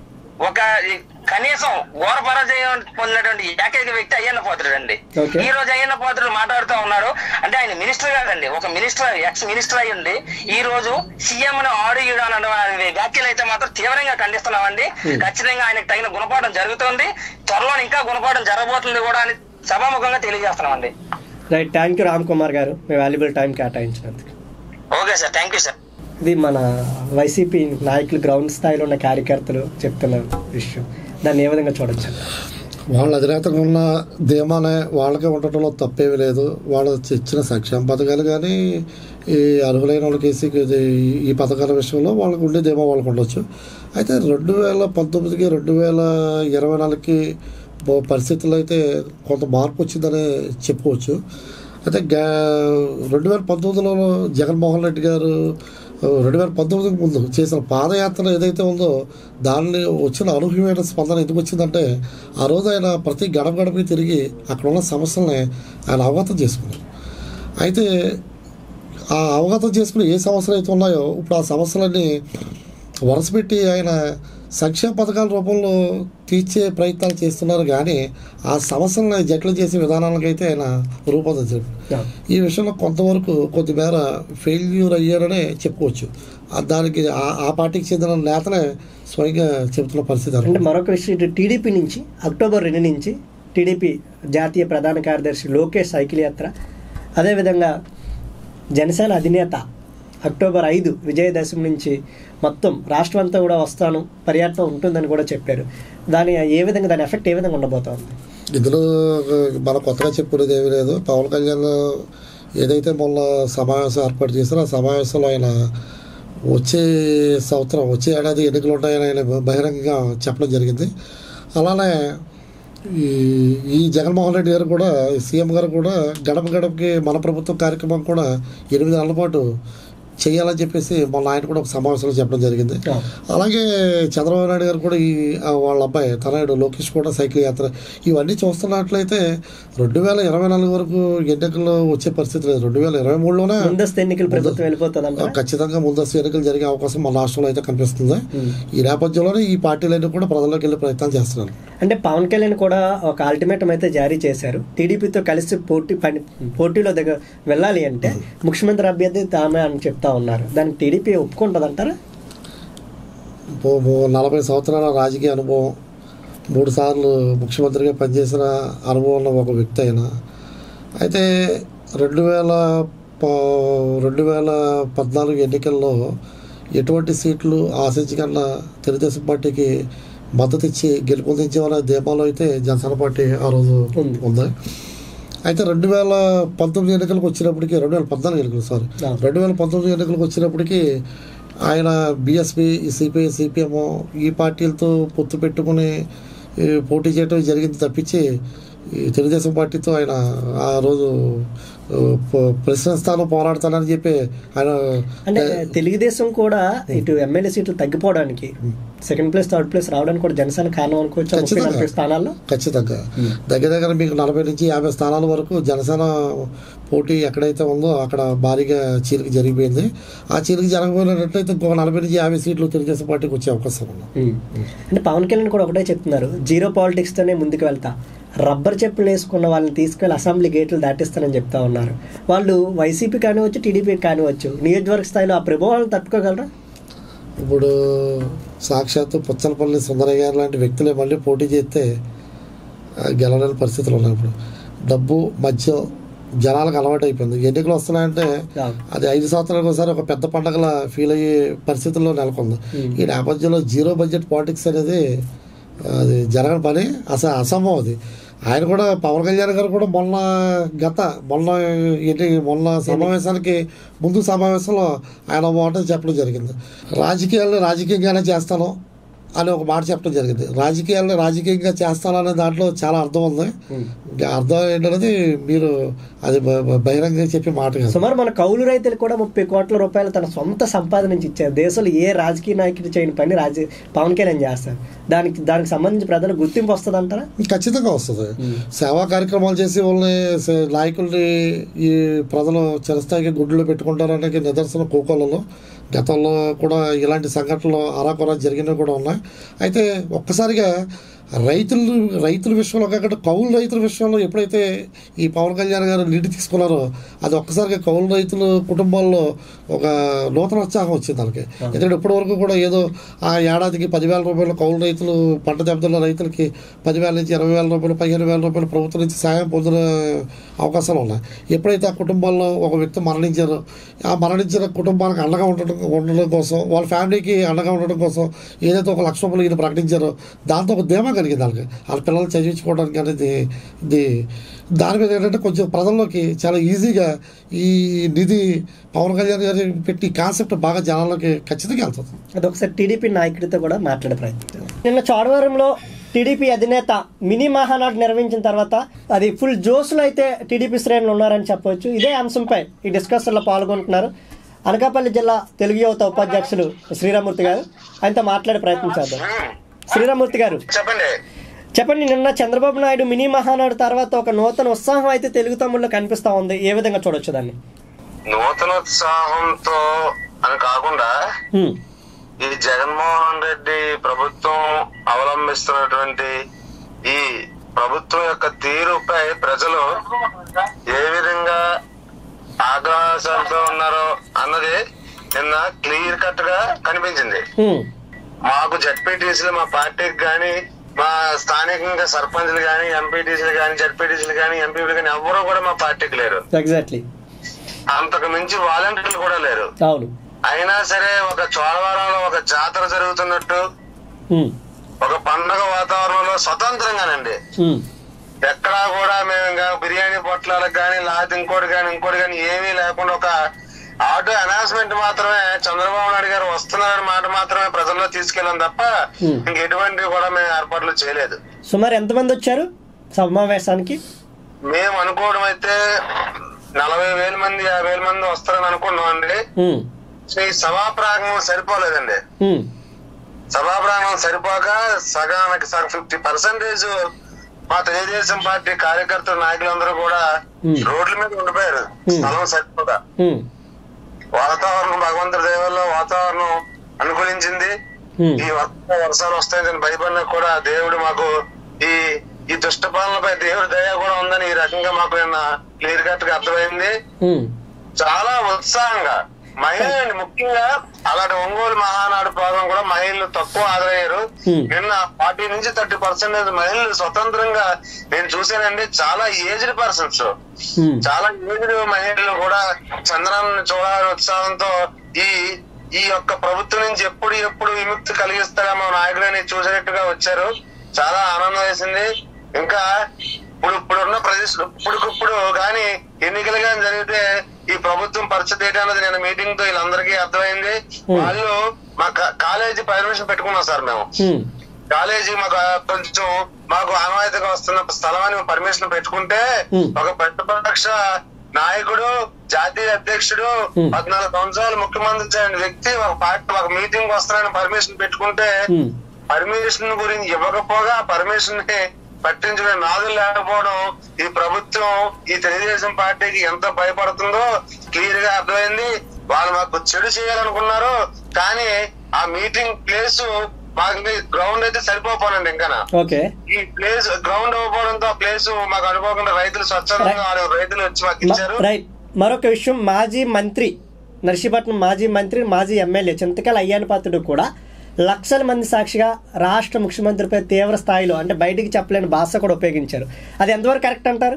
ఒక కనీసం ఘోర పరాజయం పొందినటువంటి ఏకైక వ్యక్తి అయ్యన్న పాత్రుడు అండి Okay. ఈ రోజు అయ్యన్న పాత్రుడు మాట్లాడుతూ ఉన్నారు అంటే ఆయన మినిస్టర్ కాదండి ఒక మినిస్టర్ ఎక్స్ మినిస్టర్ అయ్యండి ఈ రోజు సీఎం ను ఆడియుడు అన్న వ్యాఖ్యలు అయితే మాత్రం తీవ్రంగా ఖండిస్తున్నామండి ఖచ్చితంగా ఆయనకు తగిన గుణపాఠం జరుగుతుంది త్వరలో ఇంకా గుణపాఠం జరగబోతుంది కూడా అని సభాముఖంగా తెలియజేస్తున్నామండి right thank you Ram Kumar గారు మీ వాల్యుబుల్ టైం కేటాయించినందుకు okay sir thank you sir ఇది మన వైసీపీ నాయకులు గ్రౌండ్ స్థాయిలో ఉన్న కార్యకర్తలు చెప్తున్న విషయం దాన్ని ఏ విధంగా చూడొచ్చు వాళ్ళ అధినేతగా ఉన్న ధీమానే వాళ్ళకే ఉండటంలో తప్పేమీ లేదు వాళ్ళు ఇచ్చిన సంక్షేమ పథకాలు కానీ ఈ అర్హులైన వాళ్ళకి వేసి ఇది- ఈ పథకాల విషయంలో వాళ్ళకు ఉండే ధీమా వాళ్ళకు ఉండొచ్చు అయితే రెండు వేల పంతొమ్మిదికి రెండు వేల ఇరవై నాలుగుకి బో- పరిస్థితుల్లో అయితే కొంత మార్పు వచ్చిందని చెప్పుకోవచ్చు అయితే గా రెండు వేల పంతొమ్మిదిలో జగన్మోహన్ రెడ్డి గారు రెండు వేల పంతొమ్మిదికి ముందు చేసిన పాదయాత్ర ఏదైతే ఉందో దాన్ని వచ్చిన అనూహ్యమైన స్పందన ఎందుకు వచ్చిందంటే ఆ రోజు ఆయన ప్రతి గడప గడపకి తిరిగి అక్కడ ఉన్న సమస్యల్ని ఆయన అవగతం చేసుకున్నారు అయితే ఆ అవగతం చేసుకుని ఏ సమస్యలు అయితే ఉన్నాయో ఇప్పుడు ఆ సమస్యలన్నీ వరుసపెట్టి ఆయన సంక్షేమ పథకాల రూపంలో తీర్చే ప్రయత్నాలు చేస్తున్నారు కానీ ఆ సమస్యలను జట్లు చేసే విధానాలకైతే ఆయన రూపొందించారు ఈ విషయంలో కొంతవరకు కొద్దిమేర ఫెయిల్యూర్ అయ్యారనే చెప్పుకోవచ్చు ఆ దానికి ఆ- ఆ పార్టీకి చెందిన నేతనే స్వయంగా చెబుతున్న పరిస్థితి అంటే అనుకుంటా. మరొక విషయం ఇటు టీడీపీ నుంచి అక్టోబర్ రెండు నుంచి టీడీపీ జాతీయ ప్రధాన కార్యదర్శి లోకేష్ సైకిల్ యాత్ర అదేవిధంగా జనసేన అధినేత అక్టోబర్ ఐదు విజయదశమి నుంచి మొత్తం రాష్ట్రం అంతా కూడా వస్తాను పర్యటన ఉంటుందని కూడా చెప్పారు దాని ఏ విధంగా దాని ఎఫెక్ట్ ఏ విధంగా ఉండబోతోంది ఇందులో మన కొత్తగా చెప్పుకునేది ఏమీ లేదు పవన్ కళ్యాణ్ ఏదైతే మొన్న సమావేశం ఏర్పాటు చేశారో ఆ సమావేశంలో ఆయన వచ్చే సంవత్సరం వచ్చే ఏడాది ఎన్నికలు ఉంటాయని ఆయన బహిరంగంగా చెప్పడం జరిగింది అలానే ఈ ఈ జగన్మోహన్ రెడ్డి గారు కూడా సీఎం గారు కూడా గడప గడపకి మన ప్రభుత్వం కార్యక్రమం కూడా ఎనిమిది నెలల పాటు చేయాలని చెప్పేసి మొన్న ఆయన కూడా ఒక సమావేశంలో చెప్పడం జరిగింది అలాగే చంద్రబాబు నాయుడు గారు కూడా ఈ ఆ వాళ్ళ అబ్బాయి తనయుడు లోకేష్ కూడా సైకిల్ యాత్ర ఇవన్నీ చూస్తున్నట్లయితే రెండు వేల ఇరవై నాలుగు వరకు ఎన్నికల్లో వచ్చే పరిస్థితి లేదు రెండు వేల ఇరవై మూడులోనే ముందస్తు ఎన్నికలు ప్రభుత్వం వెళ్ళిపోతుందంట ఖచ్చితంగా ముందస్తు ఎన్నికలు జరిగే అవకాశం మన రాష్ట్రంలో అయితే కనిపిస్తుంది ఈ నేపథ్యంలోనే ఈ పార్టీలన్నీ కూడా ప్రజల్లోకి వెళ్ళే ప్రయత్నాలు చేస్తున్నారు అంటే పవన్ కళ్యాణ్ కూడా ఒక అల్టిమేటం అయితే జారీ చేశారు టీడీపీతో కలిసి పోటీ పని పోటీలో దగ్గర వెళ్ళాలి అంటే ముఖ్యమంత్రి అభ్యర్థి తామే అని చెప్తా ఉన్నారు దానికి టీడీపీ ఒప్పుకుంటుందంటారా ఓ- ఓ నలభై సంవత్సరాల రాజకీయ అనుభవం మూడు సార్లు ముఖ్యమంత్రిగా పనిచేసిన అనుభవం ఉన్న ఒక వ్యక్తి అయిన అయితే రెండు వేల ప- రెండు వేల పద్నాలుగు ఎన్నికల్లో ఎటువంటి సీట్లు ఆశించకన్నా తెలుగుదేశం పార్టీకి మద్దతు ఇచ్చి గెలుపొందించేవాళ్ళ దీపాలు అయితే జనసేన పార్టీ ఆ రోజు ఉంది. ఉంది అయితే రెండు వేల పంతొమ్మిది ఎన్నికలకు వచ్చినప్పటికి రెండు వేల పద్నాలుగు ఎన్నికలు సారీ ఆ. రెండు వేల పంతొమ్మిది ఎన్నికలకు వచ్చినప్పటికీ ఆయన బీఎస్పీ సిపిఐ సిపిఎం ఈ పార్టీలతో పొత్తు పెట్టుకుని ఈ, పోటీ చేయడం జరిగింది తప్పించి ఈ తెలుగుదేశం పార్టీతో ఆయన ఆ రోజు ఆ, ప- ప్రెసిడెంట్ స్థానం పోరాడతానని చెప్పి ఆయన అంటే తెలుగుదేశం కూడా ఇటు ఎమ్మెల్యే సీట్లు తగ్గిపోవడానికి సెకండ్ ప్లేస్ థర్డ్ ప్లేస్ రావడానికి కూడా జనసేన కారణం అనుకోవచ్చు ముప్పై ఖచ్చితంగా. నలభై స్థానాల్లో ఖచ్చితంగా దగ్గర దగ్గర మీకు నలభై నుంచి యాభై స్థానాల వరకు జనసేన పోటీ ఎక్కడైతే ఉందో అక్కడ భారీగా చీలిక జరిగిపోయింది ఆ చీలిక జరగబోయినట్లయితే ఇంకొక నలభై నుంచి యాభై సీట్లు తెలుగుదేశం పార్టీకి వచ్చే అవకాశం ఉంది అంటే పవన్ కళ్యాణ్ కూడా ఒకటే చెప్తున్నారు జీరో పాలిటిక్స్ తోనే ముందుకు వెళ్తా రబ్బర్ చెప్పులు వేసుకున్న వాళ్ళని తీసుకెళ్లి అసెంబ్లీ గేట్లు దాటిస్తానని చెప్తా ఉన్నారు వాళ్ళు వైసీపీ కానివచ్చు టీడీపీ కానివచ్చు నియోజకవర్గ స్థాయిలో ఆ ప్రభావాలను తట్టుకోగలరా ఇప్పుడు సాక్షాత్తు పుచ్చలపల్లి సుందరయ్య గారు లాంటి వ్యక్తులే మళ్ళీ పోటీ చేస్తే ఆ, గెలవలేని పరిస్థితులు ఉన్నాయి ఇప్పుడు డబ్బు మద్యం జనాలకు అలవాటు అయిపోయింది ఎన్నికలు వస్తున్నాయంటే అవును. అది ఐదు సంవత్సరాలకు ఒకసారి ఒక పెద్ద పండగల ఫీల్ అయ్యే పరిస్థితుల్లో నెలకొంది ఈ నేపథ్యంలో జీరో బడ్జెట్ పాలిటిక్స్ అనేది అది జరగని పని అసలు అసంభవం అది ఆయన కూడా పవన్ కళ్యాణ్ గారు కూడా మొన్న గత మొన్న ఏంటి మొన్న సమావేశానికి ముందు సమావేశంలో ఆయన ఒక మాట చెప్పడం జరిగింది రాజకీయాలను రాజకీయంగానే చేస్తాను అని ఒక మాట చెప్పడం జరిగింది రాజకీయాలను రాజకీయంగా చేస్తాను అనే దాంట్లో చాలా అర్థం ఉంది ఇంకా అర్థం ఏంటనేది మీరు అది బ- బ- బహిరంగంగా చెప్పే మాట కాదు సుమారు మన కౌలు రైతులు కూడా ముప్పై కోట్ల రూపాయలు తన సొంత సంపాదన నుంచి ఇచ్చారు దేశంలో ఏ రాజకీయ నాయకుడు చేయని పని రాజ పవన్ కళ్యాణ్ చేస్తారు దానికి దానికి సంబంధించి ప్రజలు గుర్తింపు వస్తుంది అంటారా ఖచ్చితంగా వస్తుంది సేవా కార్యక్రమాలు చేసి వాళ్ళని సే- నాయకుల్ని ఈ ప్రజలు చిరస్థాయికి గుడ్లు పెట్టుకుంటారనే నిదర్శన కోకోలలో గతంలో కూడా ఇలాంటి సంఘటనలు అరాకొరా జరిగినవి కూడా ఉన్నాయి అయితే ఒక్కసారిగా రైతులు రైతుల విషయంలో కాకుండా కౌలు రైతుల విషయంలో ఎప్పుడైతే ఈ పవన్ కళ్యాణ్ గారు లీడ్ తీసుకున్నారో అది ఒక్కసారిగా కౌలు రైతుల కుటుంబాల్లో ఒక నూతన ఉత్సాహం వచ్చింది దానికి ఎందుకంటే ఇప్పటి వరకు కూడా ఏదో ఆ ఏడాదికి పదివేల రూపాయలు కౌలు రైతులు పంట దెబ్బతిన్న రైతులకి పదివేల నుంచి ఇరవై వేల రూపాయలు పదిహేను వేల రూపాయలు ప్రభుత్వం నుంచి సాయం పొందిన అవకాశాలు ఉన్నాయి ఎప్పుడైతే ఆ కుటుంబాల్లో ఒక వ్యక్తి మరణించారో ఆ మరణించిన కుటుంబానికి అండగా ఉండటం ఉండడం కోసం వాళ్ళ ఫ్యామిలీకి అండగా ఉండడం కోసం ఏదైతే ఒక లక్ష రూపాయలు ఈయన ప్రకటించారో దాంతో ఒక ధీమా కలిగింది వాళ్ళకి వాళ్ళ పిల్లలు చదివించుకోవడానికి అనేది ఇది దాని మీద ఏంటంటే కొంచెం ప్రజల్లోకి చాలా ఈజీగా ఈ నిధి పవన్ కళ్యాణ్ గారి పెట్టి కాన్సెప్ట్ బాగా జనాల్లోకి ఖచ్చితంగా వెళ్తుంది అది ఒకసారి టీడీపీ నాయకుడితో కూడా మాట్లాడే ప్రయత్నం నిన్న చోడవరంలో టీడీపీ అధినేత మినీ మహానాడు నిర్వహించిన తర్వాత అది ఫుల్ జోష్లో అయితే టీడీపీ శ్రేణులు ఉన్నారని చెప్పవచ్చు ఇదే అంశంపై ఈ డిస్కషన్లో పాల్గొంటున్నారు అనకాపల్లి జిల్లా తెలుగు యువత ఉపాధ్యక్షులు శ్రీరామూర్తి గారు ఆయనతో మాట్లాడే ప్రయత్నం చేద్దాం శ్రీరామూర్తి గారు చెప్పండి చెప్పండి నిన్న చంద్రబాబు నాయుడు మినీ మహానాడు తర్వాత ఒక నూతన ఉత్సాహం అయితే తెలుగు తమ్ముళ్ళు కనిపిస్తా ఉంది ఏ విధంగా చూడొచ్చు దాన్ని నూతనోత్సాహంతో అని కాకుండా హ్మ్. ఈ జగన్మోహన్ రెడ్డి ప్రభుత్వం అవలంబిస్తున్నటువంటి ఈ ప్రభుత్వం యొక్క తీరుపై ప్రజలు ఏ విధంగా ఆగ్రహాలతో ఉన్నారో అన్నది నిన్న క్లియర్ కట్ గా కనిపించింది హ్మ్. మాకు జడ్పీటీసీలు మా పార్టీకి కానీ మా స్థానికంగా సర్పంచ్లు కానీ ఎంపీటీసీలు కానీ జడ్పీటీసీలు కానీ ఎంపీలు కానీ ఎవరు కూడా మా పార్టీకి లేరు ఎగ్జాక్ట్లీ అంతకు మించి వాలంటీర్లు కూడా లేరు అవును అయినా సరే ఒక చోడవరంలో ఒక జాతర జరుగుతున్నట్టు హ్మ్. ఒక పండగ వాతావరణంలో స్వతంత్రంగానండి హ్మ్. ఎక్కడా కూడా మేము ఇంకా బిర్యానీ పొట్లాలకు కానీ లేకపోతే ఇంకోటి కానీ ఇంకోటి కానీ ఏమీ లేకుండా ఒక ఆటో అనౌన్స్మెంట్ మాత్రమే చంద్రబాబు నాయుడు గారు వస్తున్నారని మాట మాత్రమే ప్రజల్లో తీసుకెళ్ళాం తప్ప Hmm. ఇంకెటువంటి కూడా మేము ఏర్పాట్లు చేయలేదు సుమారు ఎంతమంది వచ్చారు సమావేశానికి మేము అనుకోవడం అయితే నలభై వేల మంది యాభై వేల మంది వస్తారని అనుకున్నాం అండి హ్మ్. ఈ సభా ప్రాంగణం సరిపోలేదండి హ్మ్. సభా ప్రాంగణం సరిపోక సగానికి సగం ఫిఫ్టీ పర్సెంటేజ్ మా తెలుగుదేశం పార్టీ కార్యకర్తలు నాయకులందరూ కూడా Hmm. రోడ్ల మీద ఉండిపోయారు Hmm. స్థలం సరిపోక హ్మ్. వాతావరణం భగవంతుడి దయవల్ల వాతావరణం అనుకూలించింది హ్మ్. ఈ వర్ష వర్షాలు వస్తాయని భయపడినా కూడా దేవుడు మాకు ఈ ఈ దుష్ట పాలనపై దేవుడి దయ కూడా ఉందని ఈ రకంగా మాకు నిన్న క్లియర్ కట్ గా అర్థమైంది హ్మ్. చాలా ఉత్సాహంగా మహిళలు ముఖ్యంగా అలాంటి ఒంగోలు మహానాడు ప్రోగ్రాం కూడా మహిళలు తక్కువ హాజరయ్యారు Hmm. నిన్న ఫార్టీ నుంచి థర్టీ పర్సెంటేజ్ మహిళలు స్వతంత్రంగా నేను చూశానండి చాలా ఏజ్డ్ పర్సన్స్ హ్మ్. చాలా ఏజ్డ్ మహిళలు కూడా చంద్రాన్ని చూడాలని ఉత్సాహంతో ఈ ఈ యొక్క ప్రభుత్వం నుంచి ఎప్పుడు ఎప్పుడు విముక్తి కలిగిస్తారా మా నాయకుడిని చూసినట్టుగా వచ్చారు చాలా ఆనందం వేసింది ఇంకా ఇప్పుడు ఇప్పుడున్న ప్రదేశం ఇప్పుడుకిప్పుడు కానీ ఎన్నికలు కానీ జరిగితే ఈ ప్రభుత్వం పరిస్థితి ఏంటి అన్నది నేను మీటింగ్ తో వీళ్ళందరికీ అర్థమైంది వాళ్ళు మా కా- కాలేజీ పర్మిషన్ పెట్టుకున్నాం సార్ మేము హ్మ్. కాలేజీ మాకు కొంచెం మాకు ఆనవాయితీగా వస్తున్న స్థలమని పర్మిషన్ పెట్టుకుంటే Hmm. ఒక ప్రతిపక్ష నాయకుడు జాతీయ అధ్యక్షుడు Hmm. పద్నాలుగు సంవత్సరాలు ముఖ్యమంత్రి అయిన వ్యక్తి ఒక పార్టీ ఒక మీటింగ్ వస్తారని పర్మిషన్ పెట్టుకుంటే హ్మ్. పర్మిషన్ గురించి ఇవ్వకపోగా పర్మిషన్ ని పట్టించుకునే నాదులు లేకపోవడం ఈ ప్రభుత్వం ఈ తెలుగుదేశం పార్టీకి ఎంత భయపడుతుందో క్లియర్ గా అర్థమైంది వాళ్ళు మాకు చెడు చేయాలనుకున్నారు కానీ ఆ మీటింగ్ ప్లేస్ మాకు గ్రౌండ్ అయితే సరిపోపోనండి ఇంకా ఓకే ఈ ప్లేస్ గ్రౌండ్ అవ్వడంతో ఆ ప్లేస్ మాకు అనుకోకుండా రైతులు స్వచ్ఛందంగా వాళ్ళు రైతులు వచ్చి మాకు ఇచ్చారు మ- రైట్ మరొక విషయం మాజీ మంత్రి నర్సీపట్నం మాజీ మంత్రి మాజీ ఎమ్మెల్యే చింతకాల అయ్యాన్ పాత్రుడు కూడా లక్షల మంది సాక్షిగా రాష్ట్ర ముఖ్యమంత్రిపై తీవ్ర స్థాయిలో అంటే బయటికి చెప్పలేని భాష కూడా ఉపయోగించారు అది ఎంతవరకు కరెక్ట్ అంటారు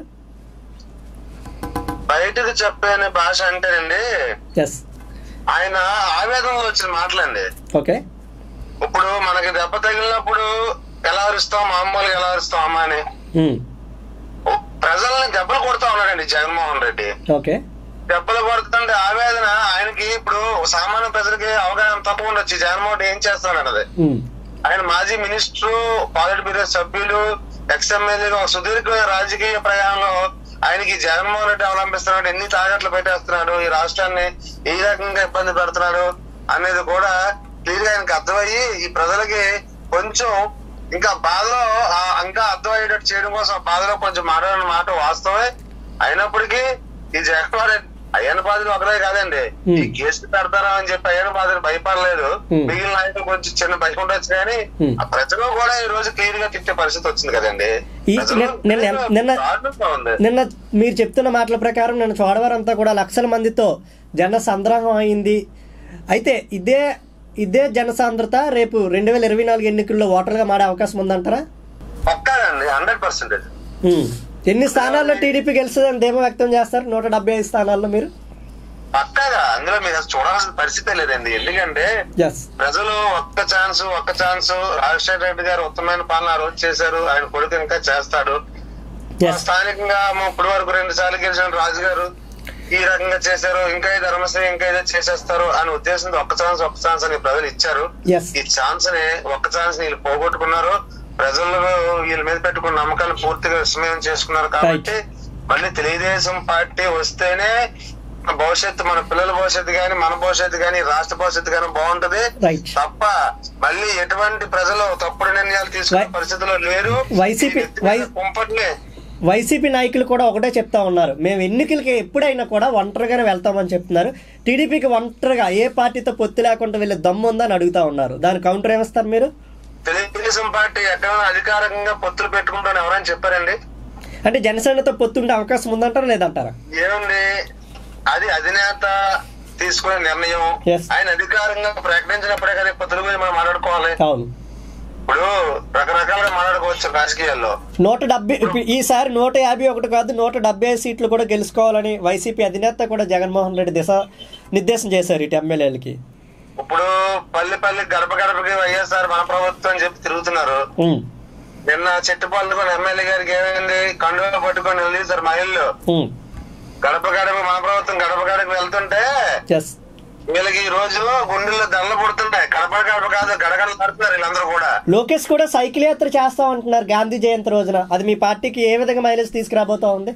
బయటకు చెప్పే భాష అంటేనండి ఎస్ ఆయన ఆవేదనలో వచ్చిన మాటలండి ఓకే ఇప్పుడు మనకి దెబ్బ తగిలినప్పుడు ఎలా అరుస్తాం మామూలుగా ఎలా అరుస్తాం అమ్మ అని ఉమ్, ప్రజల్ని దెబ్బలు కొడతా ఉన్నాడండి జగన్మోహన్ రెడ్డి ఓకే దెబ్బలు కొడుతుంటే ఆవేదన ఆయనకి ఇప్పుడు సామాన్య ప్రజలకి అవగాహన తప్పకుండా వచ్చి జగన్మోహన్ రెడ్డి ఏం చేస్తాడన్నది ఉమ్, ఆయన మాజీ మినిస్టర్ పాలిట్ బ్యూరో సభ్యులు ఎక్స్ ఎమ్మెల్యేలు ఒక సుదీర్ఘ రాజకీయ ప్రయాణంలో ఆయనకి జగన్మోహన్ రెడ్డి అవలంబిస్తున్నాడు ఎన్ని తాగట్లు పెట్టేస్తున్నాడు ఈ రాష్ట్రాన్ని ఏ రకంగా ఇబ్బంది పెడుతున్నాడు అనేది కూడా క్లియర్ గా ఆయనకి అర్థమయ్యి ఈ ప్రజలకి కొంచెం ఇంకా బాధలో ఆ ఇంకా అర్థమయ్యేటట్టు చేయడం కోసం ఆ బాధలో కొంచెం మాట్లాడిన మాట వాస్తవమే అయినప్పటికీ ఈ జగన్మోహన్ రెడ్డి అయ్యన్న బాధలు ఒకరే కాదండి Hmm. ఈ కేసు పెడతారా అని చెప్పి అయ్యన్న బాధలు భయపడలేదు Hmm. మిగిలిన నాయకులు కొంచెం చిన్న భయం ఉండొచ్చు కానీ Hmm. ఆ ప్రజలు కూడా ఈ రోజు క్లియర్ గా తిట్టే పరిస్థితి వచ్చింది కదండి ఈ- ప్రజలు నిన్న- నిన్న- నిన్న- దారుణంగా ఉంది నిన్న మీరు చెప్తున్న మాటల ప్రకారం నిన్న చోడవరం అంతా కూడా లక్షల మందితో జన సంద్రహం అయింది అయితే ఇదే ఇదే జనసాంద్రత రేపు రెండు వేల ఇరవై నాలుగు ఎన్నికల్లో ఓటర్గా మారే అవకాశం ఉందంటారా పక్కాదండి హండ్రెడ్ పర్సెంటేజ్ ఉమ్. ఎన్ని స్థానాల్లో టీడీపీ గెలుస్తుందని ధీమా వ్యక్తం చేస్తారు నూట డెబ్బై ఐదు స్థానాల్లో మీరు పక్కాగా అందులో మీరు అసలు చూడాల్సిన పరిస్థితే లేదండి ఎందుకంటే ఎస్ ప్రజలు ఒక్క ఛాన్స్ ఒక్క ఛాన్స్ రాజశేఖర రెడ్డి గారు ఉత్తమమైన పాలన ఆ రోజు చేశారు ఆయన కొడుకు ఇంకా చేస్తాడు ఎస్ స్థానికంగా ఇప్పటి వరకు రెండు సార్లు గెలిచిన రాజు గారు ఈ రకంగా చేశారు ఇంకా ఈ ధర్మశ్రీ ఇంకా ఏదో చేసేస్తారు అనే ఉద్దేశంతో ఒక్క ఛాన్స్ ఒక్క ఛాన్స్ అని ప్రజలు ఇచ్చారు ఎస్ ఈ ఛాన్స్ ని ఒక్క ఛాన్స్ ని వీళ్ళు పోగొట్టుకున్నారు ప్రజలు వీళ్ళ మీద పెట్టుకున్న నమ్మకాన్ని పూర్తిగా విస్మయం చేసుకున్నారు కాబట్టి మళ్ళీ తెలుగుదేశం పార్టీ వస్తేనే మన భవిష్యత్తు మన పిల్లల భవిష్యత్తు గాని మన భవిష్యత్తు గాని రాష్ట్ర భవిష్యత్తు గాని బాగుంటది రైట్ తప్ప మళ్ళీ ఎటువంటి ప్రజలు తప్పుడు నిర్ణయాలు తీసుకునే వై- పరిస్థితిలో లేరు వైసీపీ ఈ నెత్తి మీద వై- కుంపట్ని వైసీపీ నాయకులు కూడా ఒకటే చెప్తా ఉన్నారు మేము ఎన్నికలకి ఎప్పుడైనా కూడా ఒంటరిగానే వెళ్తామని చెప్తున్నారు టీడీపీకి ఒంటరిగా ఏ పార్టీతో పొత్తు లేకుండా వెళ్ళే దమ్ము ఉందని అడుగుతా ఉన్నారు దాని కౌంటర్ ఏమిస్తారు మీరు తెలుగుదేశం పార్టీ ఎక్కడైనా అధికారికంగా పొత్తులు పెట్టుకుంటాను ఎవరైనా చెప్పారండి అంటే జనసేనతో పొత్తుండే అవకాశం ఉందంటారా లేదంటారా ఏముంది అది అధినేత తీసుకునే నిర్ణయం Yes. ఆయన అధికారంగా ప్రకటించినప్పుడే కదా పొత్తుల గురించి మనం మాట్లాడుకోవాలి అవును ఇప్పుడు రకరకాలుగా మాట్లాడుకోవచ్చు రాజకీయాల్లో నూట డెబ్బై ఇప్పుడు ఈసారి నూట యాభై ఒకటి కాదు నూట డెబ్బై ఐదు సీట్లు కూడా గెలుచుకోవాలని వైసీపీ అధినేత కూడా జగన్మోహన్ రెడ్డి దిశ నిర్దేశం చేశారు ఇటు ఎమ్మెల్యేలకి ఇప్పుడు పల్లె పల్లె గడప గడపకి వైఎస్ఆర్ మన ప్రభుత్వం అని చెప్పి తిరుగుతున్నారు ఉమ్, నిన్న చెట్టు పళ్ళుకొని ఎమ్మెల్యే గారికి ఏమైంది కండువా పట్టుకొని వెళ్ళేసారు మహిళలు ఉమ్, గడప గడప మన ప్రభుత్వం గడప గడప వెళ్తుంటే ఎస్ వీళ్ళకి ఈ రోజు గుండెల్లో దళ్ళ పుడుతుంటాయి గడప గడప కాదు గడగడలు పడుతున్నారు వీళ్ళందరూ కూడా లోకేష్ కూడా సైకిల్ యాత్ర చేస్తా ఉంటున్నారు గాంధీ జయంతి రోజున అది మీ పార్టీకి ఏ విధంగా మైలేజ్ తీసుకురాబోతా ఉంది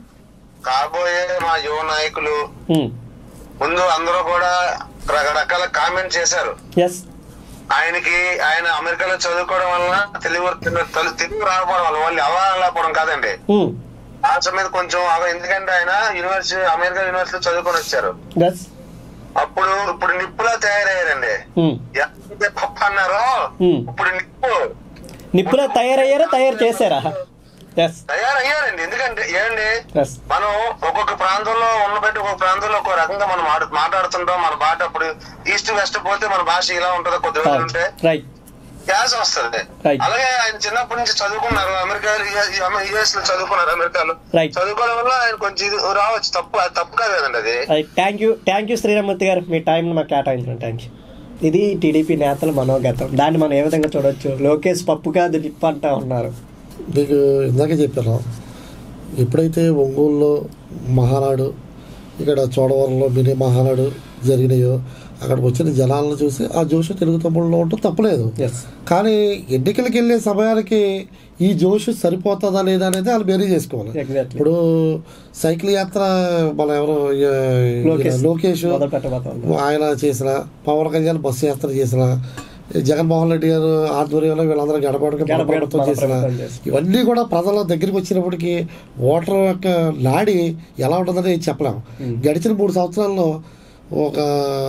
కాబోయే మా యువ నాయకులు ఉమ్, ముందు అందరూ కూడా రకరకాల కామెంట్ చేశారు ఎస్ ఆయనకి ఆయన అమెరికాలో చదువుకోవడం వలన తెలుగు తెలు- తెలుగు రాకపోవడం వల్ల వాళ్ళు అవగాహన లేకపోవడం కాదండి ఉమ్, భాష మీద కొంచెం అవ- ఎందుకంటే ఆయన యూనివర్సిటీ అమెరికా యూనివర్సిటీ చదువుకొని వచ్చారు ఎస్ అప్పుడు ఇప్పుడు నిప్పులా తయారయ్యారండి ఉమ్, ఎంత పప్పు అన్నారో ఉమ్. ఇప్పుడు నిప్పు నిప్పులో తయారయ్యారా తయారు చేశారా ఎస్ తయారయ్యారండి ఎందుకంటే ఏంటి ఎస్ మనం ఒక్కొక్క ప్రాంతంలో ఉన్నబట్టి ఒక్కొక్క ప్రాంతంలో ఒక్కో రకంగా మనం మాడు- మాట్లాడుతుంటాం మన భాష అప్పుడు ఈస్ట్ వెస్ట్ పోతే మన భాష ఇలా ఉంటుందో కొద్ది రోజులు ఉంటే రైట్ గ్యాస్ వస్తుంది Right. అలాగే ఆయన చిన్నప్పటి నుంచి చదువుకున్నారు అమెరికా యుఎస్ లో చదువుకున్నారు అమెరికాలో Right. చదువుకోవడం వల్ల ఆయన కొంచెం ఇది రావచ్చు తప్పు అది తప్పు కాదు కదండి అది right thank you thank you Sriramurthy గారు మీ టైంని మాకు కేటాయించడం థ్యాంక్ యూ ఇది టీడీపీ నేతల మనోగతం దాన్ని మనం ఏ విధంగా చూడొచ్చు లోకేష్ పప్పు కాదు నిప్పు అంటా ఉన్నారు మీకు ఇందాకే చెప్పాను ఎప్పుడైతే ఒంగోలులో మహానాడు ఇక్కడ చోడవరంలో మినీ మహానాడు జరిగినాయో అక్కడికి వచ్చిన జనాలను చూసి ఆ జోష్ తెలుగు తమ్ముళ్ళలో ఉంటుంది తప్పలేదు ఎస్ కానీ ఎన్నికలకు వెళ్ళే సమయానికి ఈ జోష్ సరిపోతుందా లేదా అనేది వాళ్ళు బేరీ చేసుకోవాలి ఎగ్జాక్ట్లీ ఇప్పుడు సైకిల్ యాత్ర మన ఎవరు ఈ- లోకేష్ లోకేష్ మొదలు పెట్టబోతా ఉన్నారు ఆయన చేసిన పవన్ కళ్యాణ్ బస్సు యాత్ర చేసిన జగన్మోహన్ రెడ్డి గారు ఆధ్వర్యంలో వీళ్ళందరూ గడపడానికి మన గడప ప్రభుత్వం మన చేసిన ప్రభుత్వం చేసిన. ఇవన్నీ కూడా ప్రజల దగ్గరికి వచ్చినప్పటికీ ఓటర్ యొక్క నాడి ఎలా ఉంటుందని చెప్పలేము గడిచిన మూడు సంవత్సరాల్లో ఒక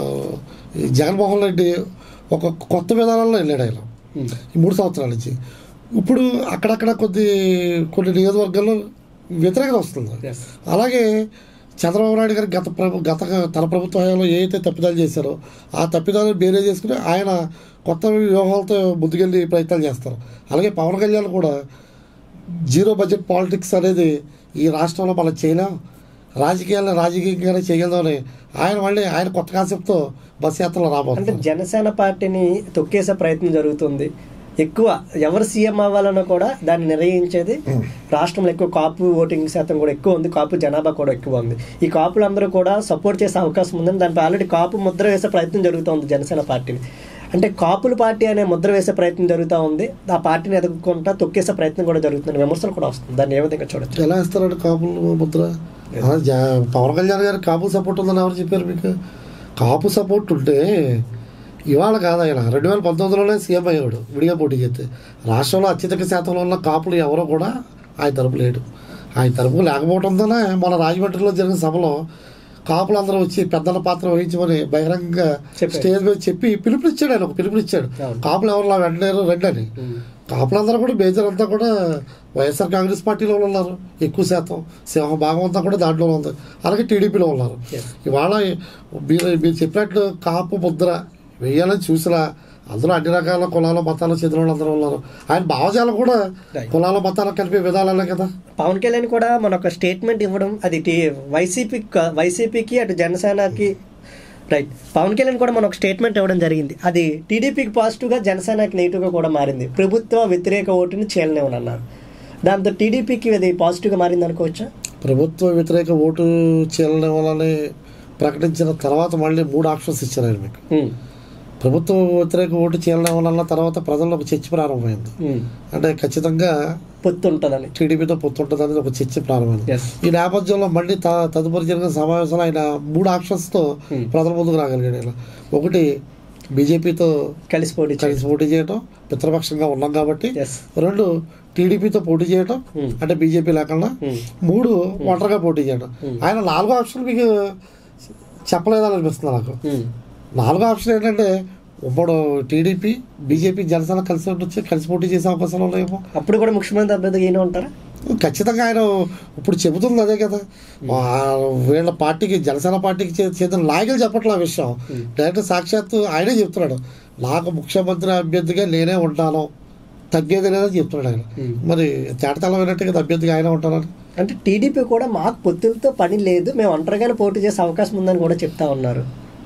ఈ జగన్మోహన్ రెడ్డి ఒక కొత్త విధానంలో వెళ్ళాడు ఆయన ఉమ్, ఈ మూడు సంవత్సరాల నుంచి ఇప్పుడు అక్కడక్కడ కొద్ది కొన్ని నియోజకవర్గాల్లో వ్యతిరేకత వస్తుంది ఎస్ అలాగే చంద్రబాబు నాయుడు గారు గత ప్రభు గత తన ప్రభుత్వ హయాంలో ఏ అయితే తప్పిదాలు చేశారో ఆ తప్పిదాలను బేరే చేసుకుని ఆయన కొత్త వ్యూహాలతో ముందుకెళ్ళి ప్రయత్నాలు చేస్తారు అలాగే పవన్ కళ్యాణ్ కూడా జీరో బడ్జెట్ పాలిటిక్స్ అనేది ఈ రాష్ట్రంలో మనం చేయలేం రాజకీయాలను రాజకీయంగానే చేయగలమని ఆయన మళ్ళీ ఆయన కొత్త కాన్సెప్ట్తో బస్ యాత్రలో అంటే రాబోతున్నారు జనసేన పార్టీని తొక్కేసే ప్రయత్నం జరుగుతుంది ఎక్కువ ఎవరు సీఎం అవ్వాలన్నా కూడా దాన్ని నిర్ణయించేది రాష్ట్రంలో ఎక్కువ కాపు ఓటింగ్ శాతం కూడా ఎక్కువ ఉంది కాపు జనాభా కూడా ఎక్కువ ఉంది ఈ కాపులందరూ కూడా సపోర్ట్ చేసే అవకాశం ఉందని దానిపై ఆల్రెడీ కాపు ముద్ర వేసే ప్రయత్నం జరుగుతోంది జనసేన పార్టీని అంటే కాపుల పార్టీ అనే ముద్ర వేసే ప్రయత్నం జరుగుతూ ఉంది ఆ పార్టీని ఎదుర్కొంటా తొక్కేసే ప్రయత్నం కూడా జరుగుతుంది విమర్శలు కూడా వస్తుంది దాన్ని ఏ విధంగా చూడొచ్చు ఎలా ఇస్తారండి కాపులు ముద్ర అలా జా- పవన్ కళ్యాణ్ గారు కాపు సపోర్ట్ ఉందని ఎవరు చెప్పారు మీకు కాపు సపోర్ట్ ఉంటే ఇవాళ కాదు ఆయన రెండు వేల పంతొమ్మిదిలోనే సీఎం అయ్యాడు విడిగా పోటీ చేస్తే రాష్ట్రంలో అత్యధిక శాతంలో ఉన్న కాపులు ఎవరో కూడా ఆయన తరపు లేడు ఆయన తరపు లేకపోవడంతోనే మన రాజమండ్రిలో జరిగిన సభలో కాపులందరూ వచ్చి పెద్దల పాత్ర వహించమని బహిరంగంగా చెప్పారు. స్టేజ్ మీద చెప్పి పిలుపునిచ్చాడు ఆయన ఒక పిలుపునిచ్చాడు అవును. కాపులు ఎవరు వెంటనే రండి అని కాపులందరూ కూడా మేజర్ అంతా కూడా వైఎస్ఆర్ కాంగ్రెస్ పార్టీలో ఉన్నారు ఎక్కువ శాతం సింహ భాగం అంతా కూడా దాంట్లో ఉంది అలాగే టీడీపీలో ఉన్నారు Yes. ఇవాళ మీరు మీరు చెప్పినట్లు కాపు ముద్ర వేయాలని చూసినా అందులో అన్ని రకాల కులాల మతాల చెందిన వాళ్ళు అందరూ ఉన్నారు ఆయన భావజాలం కూడా Right. కులాల మతాలకు కలిపే విధానాలే కదా పవన్ కళ్యాణ్ కూడా మన ఒక స్టేట్మెంట్ ఇవ్వడం అది టీ- వైసీపీ క- వైసీపీకి అటు జనసేనకి రైట్ పవన్ కళ్యాణ్ కూడా మన ఒక స్టేట్మెంట్ ఇవ్వడం జరిగింది అది టీడీపీకి పాజిటివ్గా జనసేనకి నెగిటివ్గా కూడా మారింది ప్రభుత్వ వ్యతిరేక ఓటుని చేయలేమని అన్నారు దాంతో టీడీపీకి అది పాజిటివ్గా మారింది అనుకోవచ్చా ప్రభుత్వ వ్యతిరేక ఓటు చీలడం వలని ప్రకటించిన తర్వాత మళ్ళీ మూడు ఆప్షన్స్ ఇచ్చారు ఆయన మీకు ఉమ్, ప్రభుత్వ వ్యతిరేక ఓటు చీలడం వలన తర్వాత ప్రజల్లో ఒక చర్చ ప్రారంభమైంది ఉమ్, అంటే ఖచ్చితంగా పొత్తు ఉంటుందని టీడీపీతో పొత్తుంటుంది అనేది ఒక చర్చ ప్రారంభమైంది Yes. ఈ నేపథ్యంలో మళ్ళీ త- తదుపరి జరిగిన సమావేశంలో ఆయన మూడు ఆప్షన్స్తో Hmm. ప్రజల ముందుకు రాగలిగాడు ఆయన ఒకటి బీజేపీతో కలిసి పోటీ కలిసి పోటీ చేయడం మిత్రపక్షంగా ఉన్నాం కాబట్టి ఎస్ రెండు టీడీపీతో పోటీ చేయడం Hmm. అంటే బీజేపీ లేకుండా మూడు ఒంటరిగా పోటీ చేయడం ఆయన నాలుగో ఆప్షన్ మీకు చెప్పలేదని అనిపిస్తుంది నాకు నాలుగో ఆప్షన్ ఏంటంటే ఇప్పుడు టీడీపీ బీజేపీ జనసేన కలిసి ఉండొచ్చు కలిసి పోటీ చేసే అవకాశాలు ఉన్నాయేమో అప్పుడు కూడా ముఖ్యమంత్రి అభ్యర్థిగా ఈయన ఉంటారా ఖచ్చితంగా ఆయన ఇప్పుడు చెబుతుంది అదే కదా వా- వీళ్ళ పార్టీకి జనసేన పార్టీకి చే- చెందిన నాయకులు చెప్పట్లే ఆ విషయం డైరెక్ట్ సాక్షాత్తు ఆయనే చెప్తున్నాడు నాకు ముఖ్యమంత్రి అభ్యర్థిగా నేనే ఉంటాను తగ్గేది లేదని చెప్తున్నాడు ఆయన Hmm. మరి తేటతలం అయినట్టు కదా అభ్యర్థిగా ఆయన ఉంటానని అంటే టీడీపీ కూడా మాకు పొత్తులతో పని లేదు మేము ఒంటరిగానే పోటీ చేసే అవకాశం ఉందని కూడా చెప్తా ఉన్నారు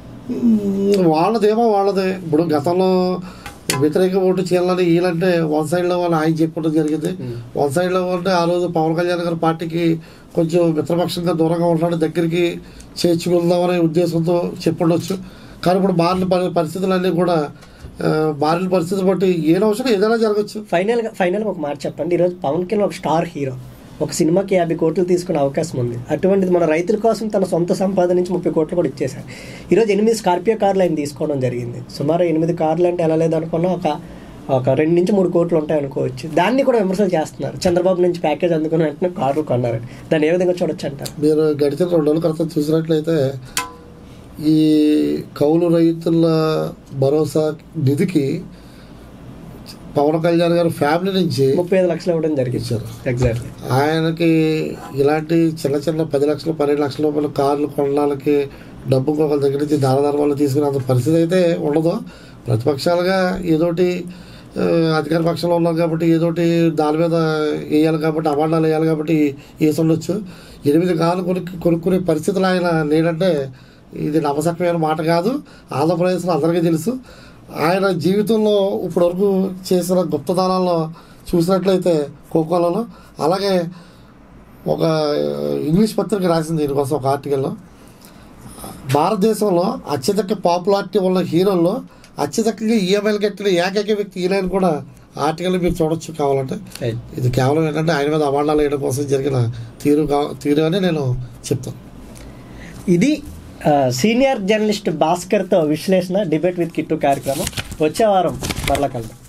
మ్మ్, వాళ్ళదేమో వాళ్ళదే ఇప్పుడు గతంలో వ్యతిరేక ఓటు చేయాలని వీళ్ళంటే వన్ సైడ్లో వాళ్ళు ఆయన చెప్పడం జరిగింది వన్ సైడ్లో అంటే ఆ రోజు పవన్ కళ్యాణ్ గారి పార్టీకి కొంచెం మిత్రపక్షంగా దూరంగా ఉంటున్నాడు దగ్గరికి చేర్చుకుందామనే ఉద్దేశంతో చెప్పుండొచ్చు కానీ ఇప్పుడు మారిన పరి- పరిస్థితులన్నీ కూడా ఆ, మారిన పరిస్థితులు బట్టి ఏ అవసరం ఏదైనా జరగచ్చు ఫైనల్గా ఫైనల్గా ఒక మాట చెప్పండి ఈరోజు పవన్ కళ్యాణ్ ఒక స్టార్ హీరో ఒక సినిమాకి యాభై కోట్లు తీసుకునే అవకాశం ఉంది అటువంటిది మన రైతుల కోసం తన సొంత సంపాదన నుంచి ముప్పై కోట్లు కూడా ఇచ్చేశారు ఈరోజు ఎనిమిది స్కార్పియో కార్లు ఆయన తీసుకోవడం జరిగింది సుమారు ఎనిమిది కార్లు అంటే ఎలా లేదనుకున్నా ఒక ఒక రెండు నుంచి మూడు కోట్లు ఉంటాయి అనుకోవచ్చు దాన్ని కూడా విమర్శలు చేస్తున్నారు చంద్రబాబు నుంచి ప్యాకేజ్ అందుకుని వెంటనే కార్లు కొన్నారు దాన్ని ఏ విధంగా చూడొచ్చు అంటారు మీరు గడిచిన రెండు రోజుల క్రితం చూసినట్లయితే ఈ కౌలు రైతుల భరోసా నిధికి పవన్ కళ్యాణ్ గారి ఫ్యామిలీ నుంచి ముప్పై ఐదు లక్షలు ఇవ్వడం జరిగింది ఇచ్చారు ఎగ్జాక్ట్లీ ఆయనకి ఇలాంటి చిన్న చిన్న పది లక్షలు పన్నెండు లక్షల రూపాయల కార్లు కొనడానికి డబ్బు ఒకరి దగ్గర నుంచి దాన ధర్మాలు తీసుకునేంత పరిస్థితి అయితే ఉండదు ప్రతిపక్షాలుగా ఏదోటి ఆ, అధికార పక్షంలో ఉన్నాం కాబట్టి ఏదోటి దాని మీద వేయాలి కాబట్టి అవార్డాలు వేయాలి కాబట్టి వేసి ఉండొచ్చు ఎనిమిది కార్లు కొనుక్కు కొనుక్కునే పరిస్థితులు ఆయన లేదంటే ఇది నవసక్రమైన మాట కాదు ఆంధ్రప్రదేశ్లో అందరికీ తెలుసు ఆయన జీవితంలో ఇప్పటివరకు చేసిన గుప్తదానాల్లో చూసినట్లయితే కోకోలలో అలాగే ఒక ఇంగ్లీష్ పత్రిక రాసింది దీనికోసం ఒక ఆర్టికల్లో భారతదేశంలో అత్యధిక పాపులారిటీ ఉన్న హీరోల్లో అత్యధికంగా ఈఎంఐలు కట్టిన ఏకైక వ్యక్తి ఈయన కూడా ఆర్టికల్ మీరు చూడొచ్చు కావాలంటే ఇది కేవలం ఏంటంటే ఆయన మీద అవార్డాలు వేయడం కోసం జరిగిన తీరు కా తీరు అని నేను చెప్తాను ఇది ఆ, సీనియర్ జర్నలిస్ట్ భాస్కర్తో విశ్లేషణ డిబేట్ విత్ కిట్టు కార్యక్రమం వచ్చే వారం మరలా కలుద్దాం